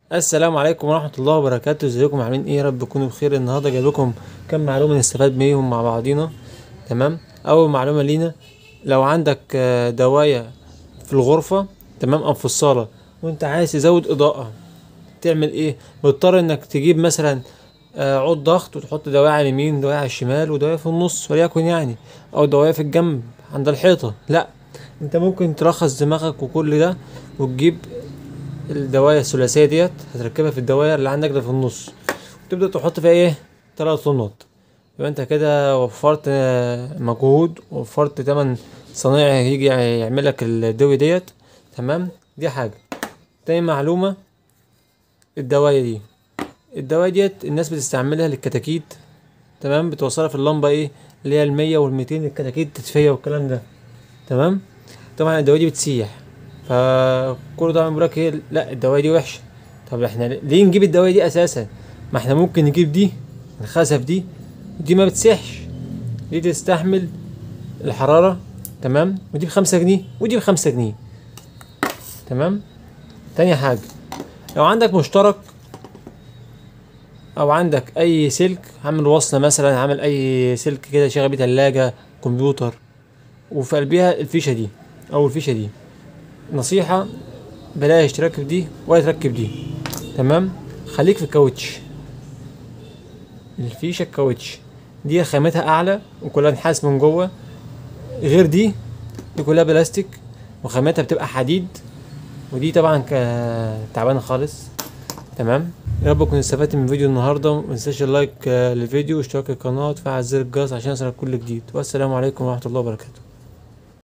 السلام عليكم ورحمة الله وبركاته ازيكم عاملين ايه يا رب تكونوا بخير النهارده جايب لكم كام معلومة نستفاد بيهم مع بعضينا تمام اول معلومة لينا لو عندك آه، دواية في الغرفة تمام او في الصالة وانت عايز تزود اضاءة تعمل ايه مضطر انك تجيب مثلا آه، عود ضغط وتحط دواية على اليمين دواية على الشمال ودواية في النص وليكن يعني او دواية في الجنب عند الحيطة لا انت ممكن ترخص دماغك وكل ده وتجيب الدواية الثلاثية ديت هتركبها في الدواية اللي عندك ده في النص وتبدأ تحط فيها ايه تلات لونات يبقى انت كده وفرت آه، مجهود ووفرت تمن صنايعي هيجي يعمل لك الدوي ديت تمام دي حاجة تاني معلومة الدواية دي الدواية ديت الناس بتستعملها للكتاكيت تمام بتوصلها في اللمبة ايه اللي هي المية والميتين الكتاكيت تدفية والكلام ده تمام طبعا الدواية دي بتسيح فكله طبعا بيقول لك ايه لا الدوايه دي وحشه طب احنا ليه نجيب الدوايه دي اساسا ما احنا ممكن نجيب دي الخزف دي ودي ما بتسيحش دي تستحمل الحراره تمام ودي بخمسة جنيه ودي بخمسة جنيه تمام تاني حاجه لو عندك مشترك او عندك اي سلك عامل وصله مثلا عامل اي سلك كده شغال بيه تلاجة كمبيوتر وفي قلبها الفيشه دي او الفيشه دي نصيحة بلاش تركب دي ولا تركب دي تمام خليك في الكاوتش الفيشة الكاوتش دي خامتها اعلى وكلها نحاس من جوه غير دي دي كلها بلاستيك وخامتها بتبقى حديد ودي طبعا ك- تعبانة خالص تمام يا رب تكونوا استفدت من فيديو النهارده متنساش اللايك آه، للفيديو واشتراك القناة وتفعل زر الجرس عشان يوصلك كل جديد والسلام عليكم ورحمة الله وبركاته